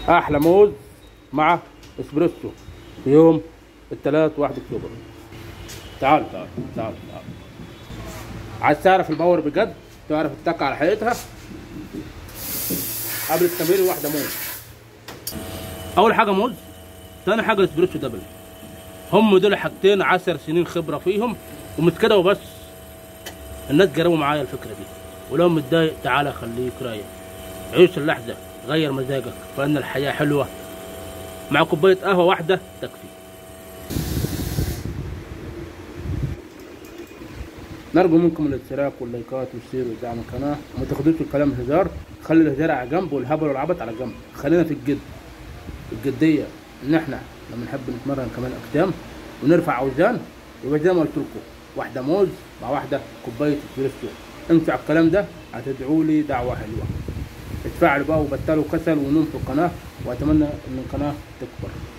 احلى موز مع اسبريسو في يوم الثلاث 1 اكتوبر تعال تعال تعال تعال عايز تعرف الباور بجد تعرف التك على حقيقتها قبل التمرين واحده موز اول حاجه موز تاني حاجه اسبريسو دبل هم دول حاجتين عشر سنين خبره فيهم ومش كده وبس الناس جربوا معايا الفكره دي ولو متضايق تعالى خليك رايق عيش اللحظه غير مزاجك فان الحياه حلوه مع كوبايه قهوه واحده تكفي نرجو منكم الاشتراك واللايكات والشير ودعم القناه وما تاخدوش الكلام هزار خلي الهزار على جنب والهبل والعبط على جنب خلينا في الجد الجديه ان احنا لما نحب نتمرن كمان اقدام ونرفع اوزان يبقى زي ما قلت لكم واحده موز مع واحده كوبايه اسبريسو انتوا على الكلام ده هتدعوا لي دعوه حلوه اتفاعلوا بقى وبطلوا كسل ونوم في القناه واتمنى ان القناه تكبر